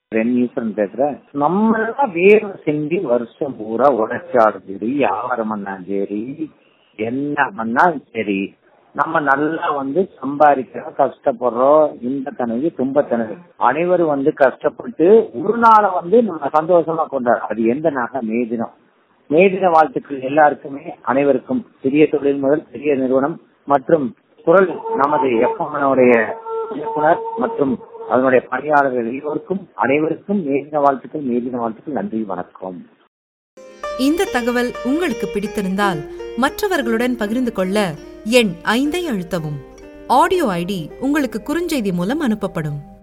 ரென்யூசன் பேசுறேன் நம்ம எல்லாம் வேர்வை சிந்தி வருஷம் பூரா உழைச்சாலும் சரி வியாபாரம் பண்ணாலும் சரி என்ன பண்ணாலும் சரி நம்ம நல்லா வந்து சம்பாதிக்கிறோம் கஷ்டப்படுறோம் இந்த கனவு துன்ப கனவு அனைவரும் வந்து கஷ்டப்பட்டு ஒரு நாளை வந்து நம்ம சந்தோஷமா கொண்டாடு அது எந்த நாள மே தினம் மே தின வாழ்த்துக்கள் எல்லாருக்குமே அனைவருக்கும் சிறிய தொழில் முதல் பெரிய நிறுவனம் மற்றும் குரல் நமது எஃப்எம்னுடைய இயக்குனர் மற்றும் அதனுடைய பணியாளர்கள் எல்லோருக்கும் அனைவருக்கும் மே தின வாழ்த்துக்கள் மே தின வாழ்த்துக்கள் நன்றி வணக்கம் இந்த தகவல் உங்களுக்கு பிடித்திருந்தால் மற்றவர்களுடன் பகிர்ந்து கொள்ள எண் ஐந்தை அழுத்தவும் ஆடியோ ஐடி உங்களுக்கு குறுஞ்செய்தி மூலம் அனுப்பப்படும்